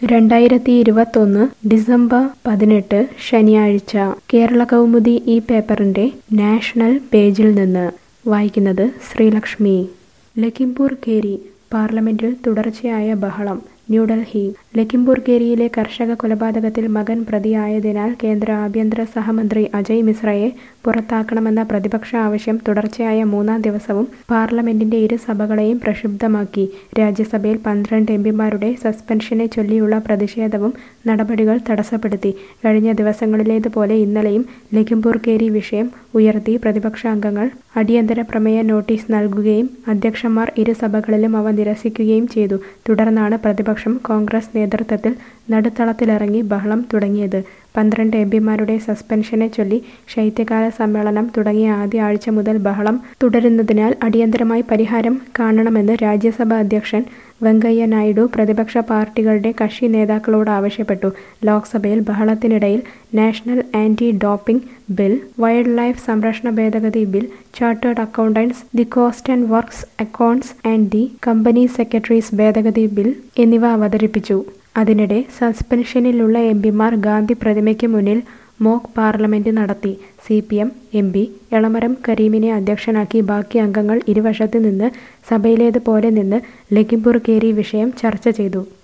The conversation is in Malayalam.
രണ്ടായിരത്തി ഇരുപത്തൊന്ന് ഡിസംബർ പതിനെട്ട് ശനിയാഴ്ച കേരള കൗമുദി ഈ പേപ്പറിന്റെ നാഷണൽ പേജിൽ നിന്ന് വായിക്കുന്നത് ശ്രീലക്ഷ്മി ലഖിംപൂർ ഖേരി പാർലമെന്റിൽ തുടർച്ചയായ ബഹളം ന്യൂഡൽഹി ലഖിംപൂർ ഖേരിയിലെ കർഷക കൊലപാതകത്തിൽ മകൻ പ്രതിയായതിനാൽ കേന്ദ്ര ആഭ്യന്തര സഹമന്ത്രി അജയ് മിശ്രയെ പുറത്താക്കണമെന്ന പ്രതിപക്ഷ ആവശ്യം തുടർച്ചയായ മൂന്നാം ദിവസവും പാർലമെന്റിന്റെ ഇരു സഭകളെയും പ്രക്ഷുബ്ധമാക്കി രാജ്യസഭയിൽ പന്ത്രണ്ട് എംപിമാരുടെ സസ്പെൻഷനെ ചൊല്ലിയുള്ള പ്രതിഷേധവും നടപടികൾ തടസ്സപ്പെടുത്തി കഴിഞ്ഞ ദിവസങ്ങളിലേതുപോലെ ഇന്നലെയും ലഖിംപൂർ ഖേരി വിഷയം ഉയർത്തി പ്രതിപക്ഷ അംഗങ്ങൾ അടിയന്തര പ്രമേയ നോട്ടീസ് നൽകുകയും അധ്യക്ഷന്മാർ ഇരു സഭകളിലും അവ നിരസിക്കുകയും ചെയ്തു തുടർന്നാണ് പ്രതിപക്ഷം കോൺഗ്രസ് നേതൃത്വത്തിൽ നടുത്തളത്തിലിറങ്ങി ബഹളം തുടങ്ങിയത് പന്ത്രണ്ട് എംപിമാരുടെ സസ്പെൻഷനെ ചൊല്ലി ശൈത്യകാല സമ്മേളനം തുടങ്ങിയ ആദ്യ ആഴ്ച മുതൽ ബഹളം തുടരുന്നതിനാൽ അടിയന്തരമായി പരിഹാരം കാണണമെന്ന് രാജ്യസഭ അധ്യക്ഷൻ വെങ്കയ്യ നായിഡു പ്രതിപക്ഷ പാർട്ടികളുടെ കക്ഷി നേതാക്കളോട് ആവശ്യപ്പെട്ടു ലോക്സഭയിൽ ബഹളത്തിനിടയിൽ national anti doping bill wild life സംരക്ഷണ ഭേദഗതി bill chartered accountants the cost and works accounts and the company secretaries ഭേദഗതി ബിൽ എന്നിവ അവതരിപ്പിച്ചു അതിനിടെ സസ്പെൻഷനിലുള്ള എംപിമാർ ഗാന്ധി പ്രതിമയ്ക്ക് മുന്നിൽ മോക്ക് പാർലമെന്റ് നടത്തി C P M M P Elamaram കരീമിനെ അധ്യക്ഷനാക്കി ബാക്കി അംഗങ്ങൾ ഇരുവശത്തു നിന്ന് സഭയിലേതുപോലെ നിന്ന് ലഖിംപൂർ കേരി വിഷയം ചർച്ച ചെയ്തു